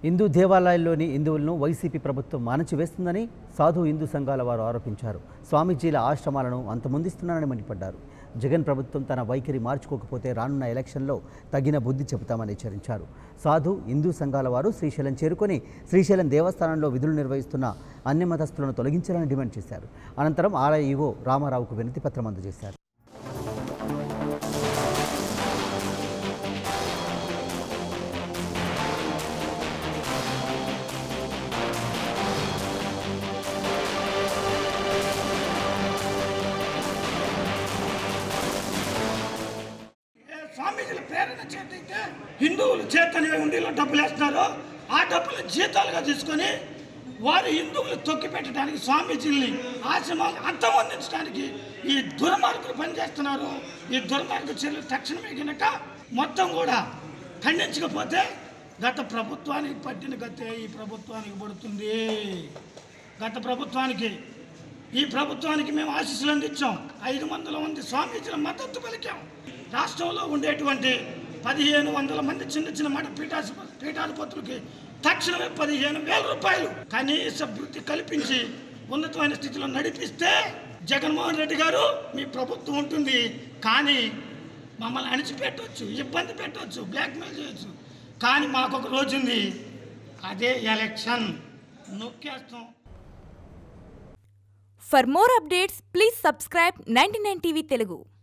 హిందూ దేవాలయాల్లోని హిందువులను వైసీపీ ప్రభుత్వం మానచివేస్తుందని సాధు హిందూ సంఘాల వారు ఆరోపించారు స్వామీజీల ఆశ్రమాలను అంతమొందిస్తున్నారని మండిపడ్డారు జగన్ ప్రభుత్వం తన వైఖరి మార్చుకోకపోతే రానున్న ఎలక్షన్లో తగిన బుద్ధి చెబుతామని హెచ్చరించారు సాధు హిందూ సంఘాల వారు శ్రీశైలం చేరుకొని శ్రీశైలం దేవస్థానంలో విధులు నిర్వహిస్తున్న అన్ని మతస్థులను తొలగించాలని డిమాండ్ చేశారు అనంతరం ఆలయ ఈవో రామారావుకు వినతి పత్రం అందజేశారు ఏ స్వామీజీల ప్రేరణ చేతైతే హిందువులు చేతనే ఉండిలో డబ్బులు వేస్తున్నారో ఆ డబ్బులు జీతాలుగా తీసుకొని వారు హిందువులు తొక్కి పెట్టడానికి స్వామీజీల్ని ఆశ్రమాలు అంతమొందించడానికి ఈ దుర్మార్గులు పనిచేస్తున్నారు ఈ దుర్మార్గ చర్యలు తక్షణమే కనుక మొత్తం కూడా ఖండించకపోతే గత ప్రభుత్వానికి పట్టిన గతే ఈ ప్రభుత్వానికి పడుతుంది గత ప్రభుత్వానికి ఈ ప్రభుత్వానికి మేము ఆశీస్సులు అందించాం ఐదు వందల మంది స్వామీజీల మద్దతు పలికాం రాష్ట్రంలో ఉండేటువంటి పదిహేను వందల మంది చిన్న చిన్న మఠ పీఠాసి పీఠాధిపతులకి తక్షణమే పదిహేను వేల రూపాయలు కనీస వృత్తి కల్పించి ఉన్నతమైన స్థితిలో నడిపిస్తే జగన్మోహన్ రెడ్డి గారు మీ ప్రభుత్వం ఉంటుంది కానీ మమ్మల్ని అణిచిపెట్టవచ్చు ఇబ్బంది పెట్టవచ్చు బ్లాక్మెయిల్ చేయొచ్చు కానీ మాకు ఒక రోజు ఉంది అదే ఎలక్షన్ నొక్కేస్తాం For more updates, please subscribe 99 TV Telugu.